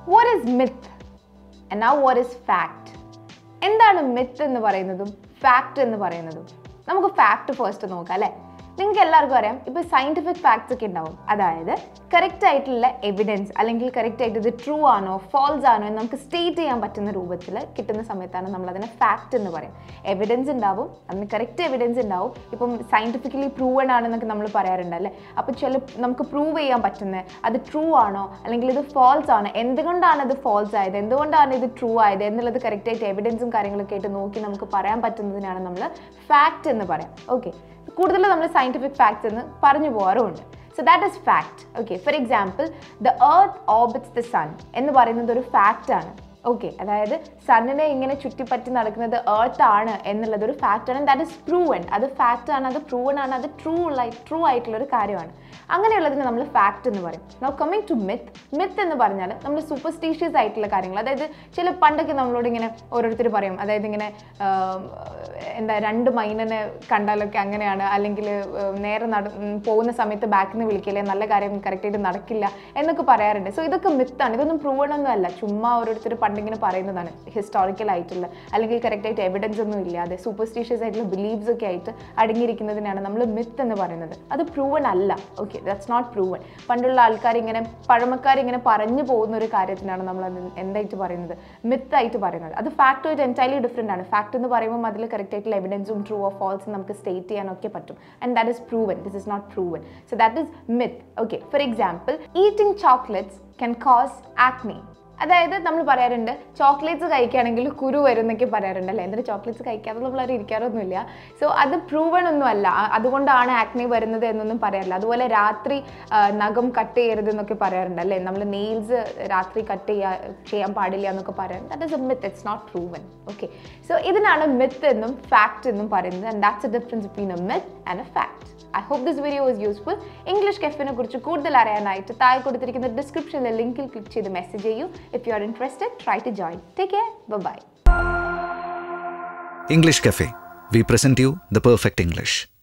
What is myth and now what is fact എന്താണ് myth എന്ന് പറയുന്നതും ഫാക്ട് എന്ന് പറയുന്നതും നമുക്ക് ഫാക്ട് ഫസ്റ്റ് നോക്കാം അല്ലേ നിങ്ങൾക്ക് എല്ലാവർക്കും അറിയാം ഇപ്പോൾ സയൻറ്റിഫിക് ഫാക്ട്സ് ഒക്കെ ഉണ്ടാവും അതായത് കറക്റ്റ് ആയിട്ടുള്ള എവിഡൻസ് അല്ലെങ്കിൽ കറക്റ്റ് ആയിട്ട് ഇത് ട്രൂ ആണോ ഫോൾസ് ആണോ എന്ന് നമുക്ക് സ്റ്റേറ്റ് ചെയ്യാൻ പറ്റുന്ന രൂപത്തിൽ കിട്ടുന്ന സമയത്താണ് നമ്മൾ അതിനെ ഫാക്ട് എന്ന് പറയും എവിഡൻസ് ഉണ്ടാവും അതിന് കറക്റ്റ് എവിഡൻസ് ഉണ്ടാവും ഇപ്പം സയൻറ്റിഫിക്കലി പ്രൂവൺ ആണെന്നൊക്കെ നമ്മൾ പറയാറുണ്ട് അല്ലേ അപ്പോൾ ചില നമുക്ക് പ്രൂവ് ചെയ്യാൻ പറ്റുന്നത് അത് ട്രൂ ആണോ അല്ലെങ്കിൽ ഇത് ഫോൾസ് ആണോ എന്തുകൊണ്ടാണ് ഇത് ഫോൾസ് ആയത് എന്തുകൊണ്ടാണ് ഇത് ട്രൂ ആയത് എന്നുള്ളത് കറക്റ്റ് ആയിട്ട് എവിഡൻസും കാര്യങ്ങളൊക്കെ ആയിട്ട് നോക്കി നമുക്ക് പറയാൻ പറ്റുന്നതിനാണ് നമ്മൾ ഫാക്ട് എന്ന് പറയാം ഓക്കെ കൂടുതൽ നമ്മൾ സയൻറ്റിഫിക് ഫാക്ട്സ് എന്ന് പറഞ്ഞു പോകാറുമുണ്ട് so that is fact okay for example the earth orbits the sun എന്ന് പറയുന്നത് ഒരു ഫാക്റ്റ് ആണ് ഓക്കെ അതായത് സണ്ണിനെ ഇങ്ങനെ ചുറ്റിപ്പറ്റി നടക്കുന്നത് എർത്ത് ആണ് എന്നുള്ളത് ഒരു ഫാക്റ്റ് ആണ് ദാറ്റ് ഇസ് പ്രൂവൺ അത് ഫാക്റ്റ് ആണ് അത് പ്രൂവൺ ആണ് അത് ട്രൂ ട്രൂ ആയിട്ടുള്ള ഒരു കാര്യമാണ് അങ്ങനെയുള്ളതിന് നമ്മൾ ഫാക്റ്റ് എന്ന് പറയും now coming to myth myth എന്ന് പറഞ്ഞാൽ നമ്മൾ സൂപ്പർസ്റ്റീഷ്യസ് ആയിട്ടുള്ള കാര്യങ്ങൾ അതായത് ചില പണ്ടൊക്കെ നമ്മളോട് ഇങ്ങനെ ഓരോരുത്തർ പറയും അതായത് ഇങ്ങനെ ആം, എന്താ രണ്ട് മൈനനെ കണ്ടാലൊക്കെ അങ്ങനെയാണ് അല്ലെങ്കിൽ നേരെ നട ഉം, പോകുന്ന സമയത്ത് ബാക്കിൽ നിന്ന് വിളിക്കില്ലേ നല്ല കാര്യം കറക്റ്റായിട്ട് നടക്കില്ല എന്നൊക്കെ പറയാറുണ്ട് സോ ഇതൊക്കെ മിത്താണ് ഇതൊന്നും പ്രൂവൺ ഒന്നും അല്ല ചുമ്മാ ഓരോരുത്തർ പണ്ടിങ്ങനെ പറയുന്നതാണ് ഹിസ്റ്റോറിക്കൽ ആയിട്ടുള്ള അല്ലെങ്കിൽ കറക്റ്റായിട്ട് എവിഡൻസ് ഒന്നും ഇല്ലാതെ സൂപ്പർസ്റ്റീഷ്യസ് ആയിട്ടുള്ള ബിലീവ്സ് ഒക്കെ ആയിട്ട് അടങ്ങിയിരിക്കുന്നതിനാണ് നമ്മൾ മിത്ത് എന്ന് പറയുന്നത് അത് പ്രൂവൺ അല്ല ഓക്കെ ദാറ്റ്സ് നോട്ട് പ്രൂവൺ പണ്ടുള്ള ആൾക്കാർ ഇങ്ങനെ പഴമക്കാർ ഇങ്ങനെ പറഞ്ഞു പോകുന്ന ഒരു കാര്യത്തിനാണ് നമ്മൾ അത് എന്തായിട്ട് പറയുന്നത് മിത്തായിട്ട് പറയുന്നത് അത് ഫാക്ട് ആയിട്ട് എൻറ്റയർലി ഡിഫറെൻ്റ് ആണ് ഫാക്ട് എന്ന് പറയുമ്പോൾ അതിൽ കറക്റ്റ് ആയിട്ടുള്ള എവിഡൻസും ട്രൂ ഓർ ഫോൾസ് നമുക്ക് സ്റ്റേറ്റ് ചെയ്യാനൊക്കെ പറ്റും and that is proven this is not proven so that is myth okay for example eating chocolates can cause acne അതായത് നമ്മൾ പറയാറുണ്ട് ചോക്ലേറ്റ്സ് കഴിക്കുകയാണെങ്കിൽ കുരു വരും എന്നൊക്കെ പറയാറുണ്ട് അല്ലേ എന്നിട്ട് ചോക്ലേറ്റ്സ് കഴിക്കാതെ നമ്മൾ അവർ ഇരിക്കാറൊന്നുമില്ല സോ അത് പ്രൂവൺ ഒന്നും അല്ല അ- അതുകൊണ്ടാണ് ആക്നി വരുന്നത് എന്നൊന്നും പറയാറില്ല അതുപോലെ രാത്രി ആ, നഖം കട്ട് ചെയ്യരുത് എന്നൊക്കെ പറയാറുണ്ട് അല്ലേ നമ്മൾ നെയിൽസ് രാത്രി കട്ട് ചെയ്യാ ചെയ്യാൻ പാടില്ല എന്നൊക്കെ പറയാറുണ്ട് that is a myth it's not proven okay so ഇതിനാണ് മിത്ത് എന്നും ഫാക്ട് എന്നും പറയുന്നത് and that's a difference between a myth and a fact I hope this video was useful English കെഫിനെ കുറിച്ച് കൂടുതൽ അറിയാനായിട്ട് താഴെ കൊടുത്തിരിക്കുന്ന ഡിസ്ക്രിപ്ഷനിലെ ലിങ്കിൽ ക്ലിക്ക് ചെയ്ത് മെസ്സേജ് ചെയ്യൂ if you are interested try to join take care bye English Cafe. We present you the perfect English.